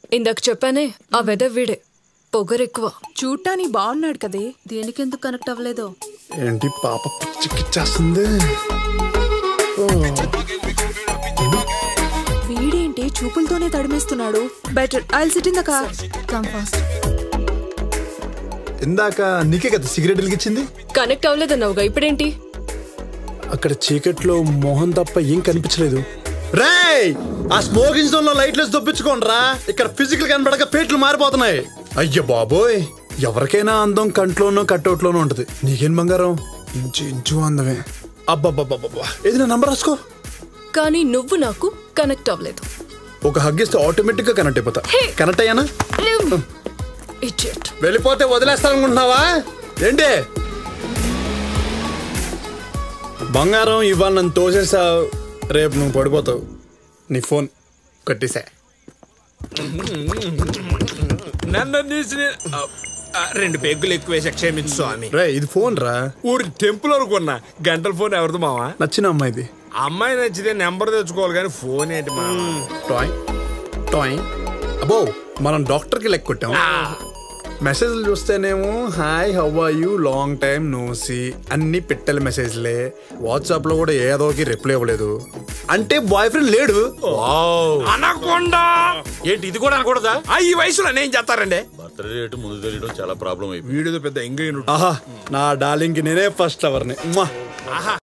ఇందాక చెప్పానే ఆ వెదర్ వీడే పొగరెక్కువ చూడటానికి బాగున్నాడు కదే దేనికెందుకు కనెక్ట్ అవ్వలేదో ఏంటి పాప పిచ్చికిచ్చేస్తుంది వీడేంటి చూపులతోనే తడిమేస్తున్నాడు better I sit in the car come fast ఇందాక నీకే కదా సిగరెట్ వెలిగించింది కనెక్ట్ అవ్వలేదన్నావుగా ఇప్పుడేంటి అక్కడ చీకట్లో మోహన్ తప్ప ఏం కనిపించలేదు రేయ్ ఆ స్మోకింగ్ జోన్ లో లైట్లు దొప్పించుకోండిరా ఇక్కడ ఫిజికల్ కనబడక పేట్లు మారిపోతున్నాయి అయ్య బాబోయ్ ఎవరికైనా అందం కంట్లోనో కట్అవుట్లోనో ఉంటది నీకేం బంగారం ఇంచు ఇంచు అందమే అబ్బబ్బబ్బబ్బా ఏది నా నంబర్ రాసుకో కానీ నువ్వు నాకు కనెక్ట్ అవ్వలేదు ఒక హగ్ ఇస్తే ఆటోమేటిక్ గా కనెక్ట్ అయిపోతా కనెక్ట్ అయ్యానా ఇడియట్ వెళ్ళిపోతే వదిలేస్తాననుకుంటున్నావా ఏంటి బంగారం ఇవాళ నన్ను తోసేసావు రేపు నువ్వు పడిపోతావు నీ ఫోన్ కట్టేసా నన్ను చూసి నే- ఆ, ఆ, రెండు పెగ్గులు ఎక్కువేసి క్షమించు స్వామి రే ఇది ఫోన్ రా ఊరి టెంపుల్ అనుకున్నా గంటల ఫోన్ ఎవరిది మావా నచ్చిన అమ్మాయిది అమ్మాయి నచ్చితే నెంబర్ తెచ్చుకోవాలి కానీ ఫోన్ ఏంటి మా టాయ్ టాయ్ అబో మనం డాక్టర్కి లెక్క కొట్టాం మెసేజ్లు చూస్తేనేమో hi how are you long time no see అన్ని పెట్టెల మెసేజ్లే వాట్సాప్ లో కూడా ఏదోకి రిప్లై ఇవ్వలేదు అంటే బాయ్ ఫ్రెండ్ లేడు అనకుండా ఏంటి ఇది కూడా అనకూడదా ఆ, ఈ వయసులో నేను చేస్తారండి బర్త్డే రేటు ముందు తెలియడం చాలా ప్రాబ్లం అయిపోయింది వీడియో పెద్ద ఎంగైన ఆహా నా డార్లింగ్ కి నేనే ఫస్ట్ అవర్ని ఆహా